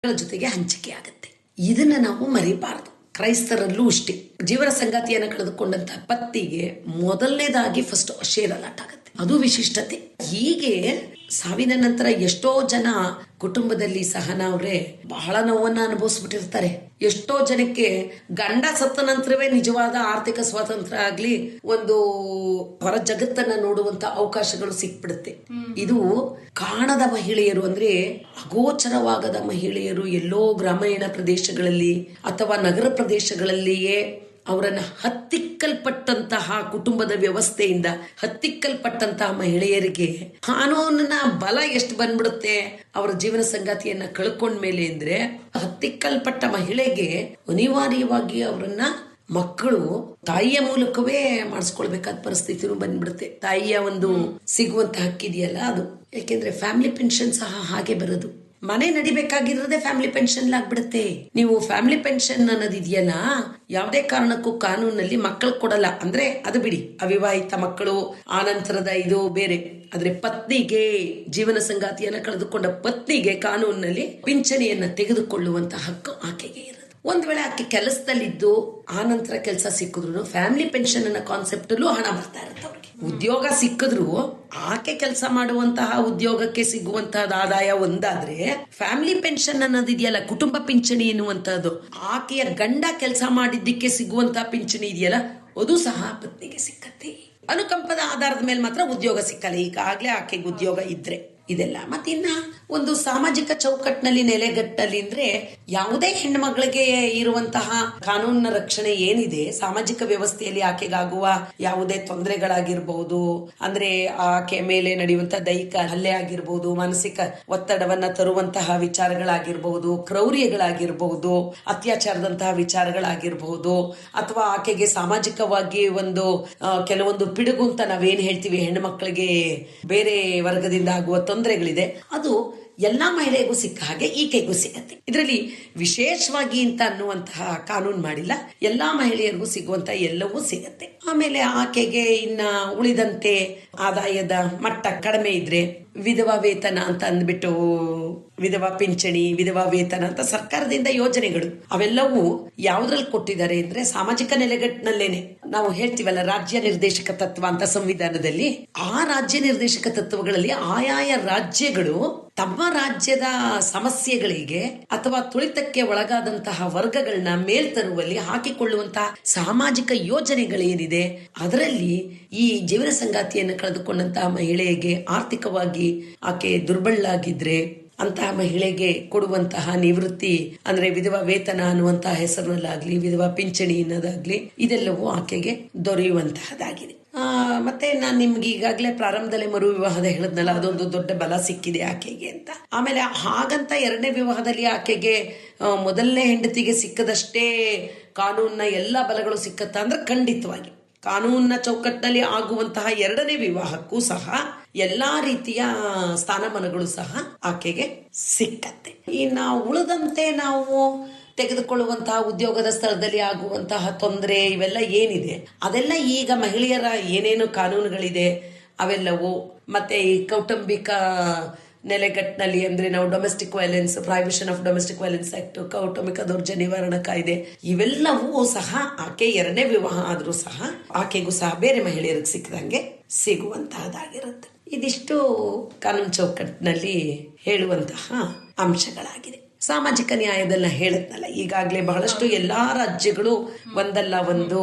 ಜೊತೆಗೆ ಹಂಚಿಕೆ ಆಗುತ್ತೆ ಇದನ್ನ ನಾವು ಮರಿಬಾರದು ಕ್ರೈಸ್ತರಲ್ಲೂ ಅಷ್ಟೇ ಜೀವನ ಸಂಗಾತಿಯನ್ನು ಕಳೆದುಕೊಂಡಂತ ಪತ್ತಿಗೆ ಮೊದಲನೇದಾಗಿ ಫಸ್ಟ್ ಶೇರ್ ಅಲಾಟ್ ಆಗುತ್ತೆ ಅದು ವಿಶಿಷ್ಟತೆ ಹೀಗೆ ಸಾವಿನ ನಂತರ ಎಷ್ಟೋ ಜನ ಕುಟುಂಬದಲ್ಲಿ ಸಹನ ಅವರೇ ಬಹಳ ನೋವನ್ನ ಅನುಭವಿಸ್ಬಿಟ್ಟಿರ್ತಾರೆ ಎಷ್ಟೋ ಜನಕ್ಕೆ ಗಂಡ ಸತ್ತ ನಂತರವೇ ನಿಜವಾದ ಆರ್ಥಿಕ ಸ್ವಾತಂತ್ರ್ಯ ಆಗ್ಲಿ ಒಂದು ಹೊರ ಜಗತ್ತನ್ನ ನೋಡುವಂತ ಅವಕಾಶಗಳು ಸಿಕ್ಬಿಡುತ್ತೆ ಇದು ಕಾಣದ ಮಹಿಳೆಯರು ಅಂದ್ರೆ ಅಗೋಚರವಾಗದ ಮಹಿಳೆಯರು ಎಲ್ಲೋ ಗ್ರಾಮೀಣ ಪ್ರದೇಶಗಳಲ್ಲಿ ಅಥವಾ ನಗರ ಪ್ರದೇಶಗಳಲ್ಲಿಯೇ ಅವರನ್ನ ಹತ್ತಿಕ್ಕಲ್ಪಟ್ಟಂತಹ ಕುಟುಂಬದ ವ್ಯವಸ್ಥೆಯಿಂದ ಹತ್ತಿಕ್ಕಲ್ಪಟ್ಟಂತಹ ಮಹಿಳೆಯರಿಗೆ ಕಾನೂನಿನ ಬಲ ಎಷ್ಟು ಬಂದ್ಬಿಡುತ್ತೆ ಅವರ ಜೀವನ ಸಂಗಾತಿಯನ್ನ ಕಳ್ಕೊಂಡ್ಮೇಲೆ ಅಂದ್ರೆ ಹತ್ತಿಕ್ಕಲ್ಪಟ್ಟ ಮಹಿಳೆಗೆ ಅನಿವಾರ್ಯವಾಗಿ ಅವರನ್ನ ಮಕ್ಕಳು ತಾಯಿಯ ಮೂಲಕವೇ ಮಾಡಿಸ್ಕೊಳ್ಬೇಕಾದ ಪರಿಸ್ಥಿತಿನೂ ಬಂದ್ಬಿಡುತ್ತೆ ತಾಯಿಯ ಒಂದು ಸಿಗುವಂತ ಹಕ್ಕಿದೆಯಲ್ಲ ಅದು ಯಾಕೆಂದ್ರೆ ಫ್ಯಾಮಿಲಿ ಪೆನ್ಷನ್ ಸಹ ಹಾಗೆ ಬರೋದು ಮನೆ ನಡಿಬೇಕಾಗಿರೋದೇ ಫ್ಯಾಮಿಲಿ ಪೆನ್ಷನ್ ಆಗ್ಬಿಡುತ್ತೆ ನೀವು ಫ್ಯಾಮಿಲಿ ಪೆನ್ಷನ್ ಅನ್ನೋದಿದೆಯಲ್ಲ ಯಾವುದೇ ಕಾರಣಕ್ಕೂ ಕಾನೂನಲ್ಲಿ ಮಕ್ಕಳು ಕೊಡಲ್ಲ ಅಂದ್ರೆ ಅದು ಬಿಡಿ ಅವಿವಾಹಿತ ಮಕ್ಕಳು ಆನಂತರದ ಇದು ಬೇರೆ ಆದ್ರೆ ಪತ್ನಿಗೆ ಜೀವನ ಸಂಗಾತಿಯನ್ನ ಕಳೆದುಕೊಂಡ ಪತ್ನಿಗೆ ಕಾನೂನಿನಲ್ಲಿ ಪಿಂಚಣಿಯನ್ನ ತೆಗೆದುಕೊಳ್ಳುವಂತ ಹಕ್ಕು ಆಕೆಗೆ ಇರೋದು ಒಂದ್ ವೇಳೆ ಆಕೆ ಕೆಲಸದಲ್ಲಿದ್ದು ಆ ನಂತರ ಕೆಲಸ ಸಿಕ್ಕಿದ್ರು ಫ್ಯಾಮಿಲಿ ಪೆನ್ಷನ್ ಅನ್ನೋ ಕಾನ್ಸೆಪ್ಟ್ ಅಲ್ಲೂ ಹಣ ಬರ್ತಾ ಇರುತ್ತೆ ಅವ್ರಿಗೆ ಉದ್ಯೋಗ ಸಿಕ್ಕಿದ್ರು ಆಕೆ ಕೆಲಸ ಮಾಡುವಂತಹ ಉದ್ಯೋಗಕ್ಕೆ ಸಿಗುವಂತಹದ ಆದಾಯ ಒಂದಾದ್ರೆ ಫ್ಯಾಮಿಲಿ ಪೆನ್ಷನ್ ಅನ್ನೋದಿದೆಯಲ್ಲ ಕುಟುಂಬ ಪಿಂಚಣಿ ಎನ್ನುವಂತಹದ್ದು ಆಕೆಯ ಗಂಡ ಕೆಲಸ ಮಾಡಿದ್ದಕ್ಕೆ ಸಿಗುವಂತಹ ಪಿಂಚಣಿ ಇದೆಯಲ್ಲ ಅದು ಸಹ ಪತ್ನಿಗೆ ಸಿಕ್ಕತ್ತೆ ಅನುಕಂಪದ ಆಧಾರದ ಮೇಲೆ ಮಾತ್ರ ಉದ್ಯೋಗ ಸಿಕ್ಕಲ್ಲ ಈಗಾಗ್ಲೇ ಆಕೆಗೆ ಉದ್ಯೋಗ ಇದ್ರೆ ಇದೆಲ್ಲ ಮತ್ತಿನ್ನ ಒಂದು ಸಾಮಾಜಿಕ ಚೌಕಟ್ಟಿನಲ್ಲಿ ನೆಲೆಗಟ್ಟಲ್ಲಿ ಅಂದ್ರೆ ಯಾವುದೇ ಹೆಣ್ಮಗಳಿಗೆ ಇರುವಂತಹ ಕಾನೂನಿನ ರಕ್ಷಣೆ ಏನಿದೆ ಸಾಮಾಜಿಕ ವ್ಯವಸ್ಥೆಯಲ್ಲಿ ಆಕೆಗಾಗುವ ಯಾವುದೇ ತೊಂದರೆಗಳಾಗಿರ್ಬಹುದು ಅಂದ್ರೆ ಆಕೆ ಮೇಲೆ ನಡೆಯುವಂತ ದೈಹಿಕ ಹಲ್ಲೆ ಆಗಿರ್ಬಹುದು ಮಾನಸಿಕ ಒತ್ತಡವನ್ನ ತರುವಂತಹ ವಿಚಾರಗಳಾಗಿರ್ಬಹುದು ಕ್ರೌರ್ಯಗಳಾಗಿರ್ಬಹುದು ಅತ್ಯಾಚಾರದಂತಹ ವಿಚಾರಗಳಾಗಿರ್ಬಹುದು ಅಥವಾ ಆಕೆಗೆ ಸಾಮಾಜಿಕವಾಗಿ ಒಂದು ಆ, ಕೆಲವೊಂದು ಪಿಡುಗು ಅಂತ ನಾವೇನ್ ಹೇಳ್ತೀವಿ ಹೆಣ್ಣು ಮಕ್ಕಳಿಗೆ ಬೇರೆ ವರ್ಗದಿಂದ ಆಗುವ ತೊಂದರೆಗಳಿದೆ ಅದು ಎಲ್ಲಾ ಮಹಿಳೆಗೂ ಸಿಕ್ಕ ಹಾಗೆ ಈಕೆಗೂ ಸಿಗತ್ತೆ ಇದರಲ್ಲಿ ವಿಶೇಷವಾಗಿ ಅಂತ ಅನ್ನುವಂತಹ ಕಾನೂನು ಮಾಡಿಲ್ಲ ಎಲ್ಲಾ ಮಹಿಳೆಯರಿಗೂ ಸಿಗುವಂತ ಎಲ್ಲವೂ ಸಿಗತ್ತೆ ಆಮೇಲೆ ಆಕೆಗೆ ಇನ್ನ ಉಳಿದಂತೆ ಆದಾಯದ ಮಟ್ಟ ಕಡಿಮೆ ಇದ್ರೆ ವಿಧವಾ ವೇತನ ಅಂತ ಅಂದ್ಬಿಟ್ಟು ವಿಧವಾ ಪಿಂಚಣಿ ವಿಧವಾ ವೇತನ ಅಂತ ಸರ್ಕಾರದಿಂದ ಯೋಜನೆಗಳು ಅವೆಲ್ಲವೂ ಯಾವ್ದ್ರಲ್ಲಿ ಕೊಟ್ಟಿದ್ದಾರೆ ಅಂದ್ರೆ ಸಾಮಾಜಿಕ ನೆಲೆಗಟ್ಟಿನಲ್ಲೇನೆ ನಾವು ಹೇಳ್ತೀವಲ್ಲ ರಾಜ್ಯ ನಿರ್ದೇಶಕ ತತ್ವ ಅಂತ ಸಂವಿಧಾನದಲ್ಲಿ ಆ ರಾಜ್ಯ ನಿರ್ದೇಶಕ ತತ್ವಗಳಲ್ಲಿ ಆಯಾಯ ರಾಜ್ಯಗಳು ತಮ್ಮ ರಾಜ್ಯದ ಸಮಸ್ಯೆಗಳಿಗೆ ಅಥವಾ ತುಳಿತಕ್ಕೆ ಒಳಗಾದಂತಹ ವರ್ಗಗಳನ್ನ ಮೇಲ್ತರುವಲ್ಲಿ ಹಾಕಿಕೊಳ್ಳುವಂತಹ ಸಾಮಾಜಿಕ ಯೋಜನೆಗಳೇನಿದೆ ಅದರಲ್ಲಿ ಈ ಜೀವನ ಸಂಗಾತಿಯನ್ನು ಕಳೆದುಕೊಂಡಂತಹ ಮಹಿಳೆಗೆ ಆರ್ಥಿಕವಾಗಿ ಆಕೆ ದುರ್ಬಳಾಗಿದ್ರೆ ಅಂತಹ ಮಹಿಳೆಗೆ ಕೊಡುವಂತಹ ನಿವೃತ್ತಿ ಅಂದ್ರೆ ವಿಧವಾ ವೇತನ ಅನ್ನುವಂತಹ ಹೆಸರಿನಲ್ಲಾಗ್ಲಿ ವಿಧವಾ ಪಿಂಚಣಿ ಅನ್ನೋದಾಗ್ಲಿ ಇದೆಲ್ಲವೂ ಆಕೆಗೆ ದೊರೆಯುವಂತಹದ್ದಾಗಿದೆ ಆ, ಮತ್ತೆ ನಾನು ನಿಮ್ಗೆ ಈಗಾಗಲೇ ಪ್ರಾರಂಭದಲ್ಲೇ ಮರು ವಿವಾಹದ ಹೇಳಿದ್ನಲ್ಲ ಅದೊಂದು ದೊಡ್ಡ ಬಲ ಸಿಕ್ಕಿದೆ ಆಕೆಗೆ ಅಂತ ಆಮೇಲೆ ಹಾಗಂತ ಎರಡನೇ ವಿವಾಹದಲ್ಲಿ ಆಕೆಗೆ ಆ, ಮೊದಲನೇ ಹೆಂಡತಿಗೆ ಸಿಕ್ಕದಷ್ಟೇ ಕಾನೂನಿನ ಎಲ್ಲ ಬಲಗಳು ಸಿಕ್ಕತ್ತ ಅಂದ್ರೆ ಖಂಡಿತವಾಗಿ ಕಾನೂನಿನ ಚೌಕಟ್ಟಿನಲ್ಲಿ ಆಗುವಂತಹ ಎರಡನೇ ವಿವಾಹಕ್ಕೂ ಸಹ ಎಲ್ಲಾ ರೀತಿಯ ಸ್ಥಾನಮಾನಗಳು ಸಹ ಆಕೆಗೆ ಸಿಕ್ಕತ್ತೆ ಇನ್ನು ಉಳಿದಂತೆ ನಾವು ತೆಗೆದುಕೊಳ್ಳುವಂತಹ ಉದ್ಯೋಗದ ಸ್ಥಳದಲ್ಲಿ ಆಗುವಂತಹ ತೊಂದರೆ ಇವೆಲ್ಲ ಏನಿದೆ ಅದೆಲ್ಲ ಈಗ ಮಹಿಳೆಯರ ಏನೇನು ಕಾನೂನುಗಳಿದೆ ಅವೆಲ್ಲವೂ ಮತ್ತೆ ಈ ಕೌಟುಂಬಿಕ ನೆಲೆಗಟ್ಟಿನಲ್ಲಿ ಅಂದ್ರೆ ನಾವು domestic violence prevention of domestic violence act ಕೌಟುಂಬಿಕ ದೌರ್ಜನ್ಯ ನಿವಾರಣಾ ಕಾಯ್ದೆ ಇವೆಲ್ಲವೂ ಸಹ ಆಕೆ ಎರಡನೇ ವಿವಾಹ ಆದ್ರೂ ಸಹ ಆಕೆಗೂ ಸಹ ಬೇರೆ ಮಹಿಳೆಯರಿಗೆ ಸಿಕ್ಕದಂಗೆ ಸಿಗುವಂತಹದ್ದಾಗಿರುತ್ತೆ ಇದಿಷ್ಟು ಕಾನೂನು ಚೌಕಟ್ಟಿನಲ್ಲಿ ಹೇಳುವಂತಹ ಅಂಶಗಳಾಗಿದೆ ಸಾಮಾಜಿಕ ನ್ಯಾಯದಲ್ಲ ಹೇಳದ್ನಲ್ಲ ಈಗಾಗಲೇ ಬಹಳಷ್ಟು ಎಲ್ಲಾ ರಾಜ್ಯಗಳು ಒಂದಲ್ಲ ಒಂದು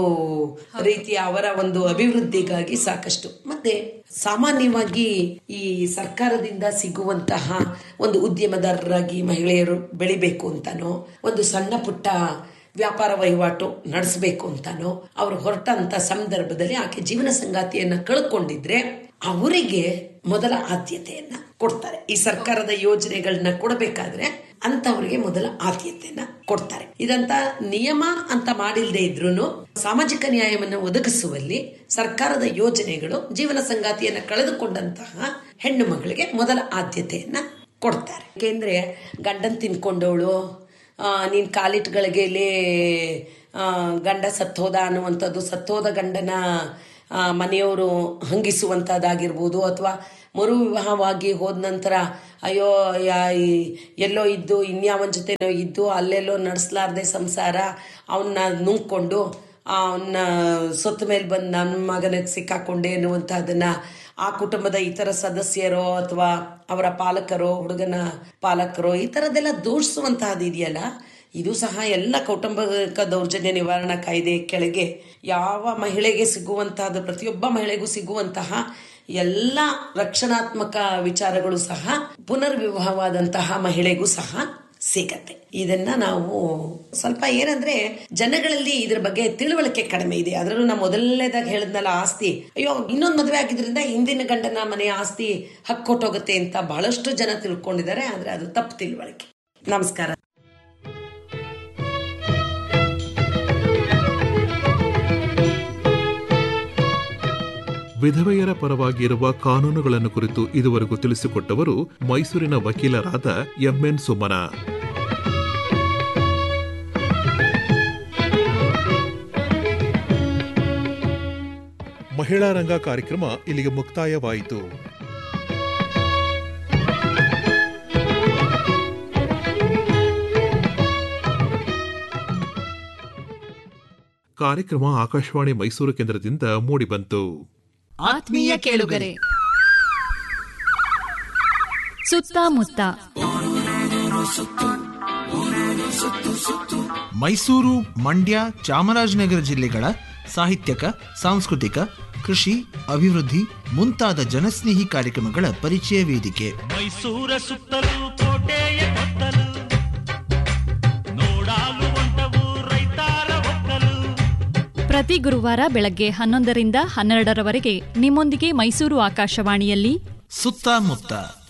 ರೀತಿಯ ಅವರ ಒಂದು ಅಭಿವೃದ್ಧಿಗಾಗಿ ಸಾಕಷ್ಟು ಮತ್ತೆ ಸಾಮಾನ್ಯವಾಗಿ ಈ ಸರ್ಕಾರದಿಂದ ಸಿಗುವಂತಹ ಒಂದು ಉದ್ಯಮದಾರರಾಗಿ ಮಹಿಳೆಯರು ಬೆಳಿಬೇಕು ಅಂತಾನೋ ಒಂದು ಸಣ್ಣ ಪುಟ್ಟ ವ್ಯಾಪಾರ ವಹಿವಾಟು ನಡೆಸಬೇಕು ಅಂತಾನೋ ಅವರು ಹೊರಟಂತ ಸಂದರ್ಭದಲ್ಲಿ ಆಕೆ ಜೀವನ ಸಂಗಾತಿಯನ್ನ ಕಳ್ಕೊಂಡಿದ್ರೆ ಅವರಿಗೆ ಮೊದಲ ಆದ್ಯತೆಯನ್ನ ಕೊಡ್ತಾರೆ ಈ ಸರ್ಕಾರದ ಯೋಜನೆಗಳನ್ನ ಕೊಡಬೇಕಾದ್ರೆ ಅಂತವರಿಗೆ ಮೊದಲ ಆದ್ಯತೆಯನ್ನ ಕೊಡ್ತಾರೆ ಇದಂತ ನಿಯಮ ಅಂತ ಮಾಡಿಲ್ದೇ ಇದ್ರು ಸಾಮಾಜಿಕ ನ್ಯಾಯವನ್ನು ಒದಗಿಸುವಲ್ಲಿ ಸರ್ಕಾರದ ಯೋಜನೆಗಳು ಜೀವನ ಸಂಗಾತಿಯನ್ನ ಕಳೆದುಕೊಂಡಂತಹ ಹೆಣ್ಣು ಮಗಳಿಗೆ ಮೊದಲ ಆದ್ಯತೆಯನ್ನ ಕೊಡ್ತಾರೆ ಯಾಕೆಂದ್ರೆ ಗಂಡನ್ ತಿನ್ಕೊಂಡವಳು ಆ, ನೀನ್ ಕಾಲಿಟ್ಗಳಿಗೆಲೇ ಗಂಡ ಸತ್ತೋದ ಅನ್ನುವಂಥದ್ದು ಸತ್ತೋದ ಗಂಡನ ಆ, ಮನೆಯವರು ಹಂಗಿಸುವಂಥದ್ದಾಗಿರ್ಬೋದು ಅಥವಾ ಮರು ವಿವಾಹವಾಗಿ ಹೋದ ನಂತರ ಅಯ್ಯೋ ಯಾ- ಈ- ಎಲ್ಲೋ ಇದ್ದು ಇನ್ಯಾವನ ಜೊತೆನೋ ಇದ್ದು ಅಲ್ಲೆಲ್ಲೋ ನಡೆಸಲಾರ್ದೆ ಸಂಸಾರ ಅವನ್ನ ನುಂಗ್ಕೊಂಡು ಅವನ್ನ ಸೊತ್ತ ಮೇಲೆ ಬಂದು ನನ್ನ ಮಗನಿಗೆ ಸಿಕ್ಕಾಕೊಂಡೆ ಅನ್ನುವಂಥದ್ದನ್ನ ಆ ಕುಟುಂಬದ ಇತರ ಸದಸ್ಯರೋ ಅಥವಾ ಅವರ ಪಾಲಕರೋ ಹುಡುಗನ ಪಾಲಕರೋ ಈ ಥರದ್ದೆಲ್ಲ ದೂಷಿಸುವಂತಹದ್ದು ಇದೆಯಲ್ಲ ಇದು ಸಹ ಎಲ್ಲ ಕೌಟುಂಬಿಕ ದೌರ್ಜನ್ಯ ನಿವಾರಣಾ ಕಾಯ್ದೆ ಕೆಳಗೆ ಯಾವ ಮಹಿಳೆಗೆ ಸಿಗುವಂತಹದ್ದು ಪ್ರತಿಯೊಬ್ಬ ಮಹಿಳೆಗೂ ಸಿಗುವಂತಹ ಎಲ್ಲ ರಕ್ಷಣಾತ್ಮಕ ವಿಚಾರಗಳು ಸಹ ಪುನರ್ವಿವಾಹವಾದಂತಹ ಮಹಿಳೆಗೂ ಸಹ ಸಿಗತ್ತೆ ಇದನ್ನ ನಾವು ಸ್ವಲ್ಪ ಏನಂದ್ರೆ ಜನಗಳಲ್ಲಿ ಇದ್ರ ಬಗ್ಗೆ ತಿಳುವಳಿಕೆ ಕಡಿಮೆ ಇದೆ ಅದರಲ್ಲೂ ನಾ ಮೊದಲನೇದಾಗಿ ಹೇಳಿದ್ನಲ್ಲ ಆಸ್ತಿ ಅಯ್ಯೋ ಇನ್ನೊಂದು ಮದುವೆ ಆಗಿದ್ರಿಂದ ಹಿಂದಿನ ಗಂಡನ ಮನೆಯ ಆಸ್ತಿ ಹಕ್ಕೊಟ್ಟೋಗುತ್ತೆ ಅಂತ ಬಹಳಷ್ಟು ಜನ ತಿಳ್ಕೊಂಡಿದ್ದಾರೆ ಆದ್ರೆ ಅದು ತಪ್ಪು ತಿಳುವಳಿಕೆ ನಮಸ್ಕಾರ ವಿಧವೆಯರ ಪರವಾಗಿ ಇರುವ ಕಾನೂನುಗಳನ್ನು ಕುರಿತು ಇದುವರೆಗೂ ತಿಳಿಸಿಕೊಟ್ಟವರು ಮೈಸೂರಿನ ವಕೀಲರಾದ ಎಂಎನ್ ಸುಮನ ಮಹಿಳಾ ರಂಗ ಕಾರ್ಯಕ್ರಮ ಇಲ್ಲಿಗೆ ಮುಕ್ತಾಯವಾಯಿತು ಕಾರ್ಯಕ್ರಮ ಆಕಾಶವಾಣಿ ಮೈಸೂರು ಕೇಂದ್ರದಿಂದ ಮೂಡಿಬಂತು ಆತ್ಮೀಯ ಕೇಳುಗರೆ ಸುತ್ತಮುತ್ತ ಮೈಸೂರು ಮಂಡ್ಯ ಚಾಮರಾಜನಗರ ಜಿಲ್ಲೆಗಳ ಸಾಹಿತ್ಯಕ ಸಾಂಸ್ಕೃತಿಕ ಕೃಷಿ ಅಭಿವೃದ್ಧಿ ಮುಂತಾದ ಜನಸ್ನೇಹಿ ಕಾರ್ಯಕ್ರಮಗಳ ಪರಿಚಯ ವೇದಿಕೆ ಮೈಸೂರ ಸುತ್ತಲೂ ಕೋಟೆಯ ಕೊತ್ತಲು ನೋಡಾಲು ಹೊಂಟವು ರೈತಾರ ಒಕ್ಕಲು ಪ್ರತಿ ಗುರುವಾರ ಬೆಳಗ್ಗೆ ಹನ್ನೊಂದರಿಂದ ಹನ್ನೆರಡರವರೆಗೆ ನಿಮ್ಮೊಂದಿಗೆ ಮೈಸೂರು ಆಕಾಶವಾಣಿಯಲ್ಲಿ ಸುತ್ತಮುತ್ತ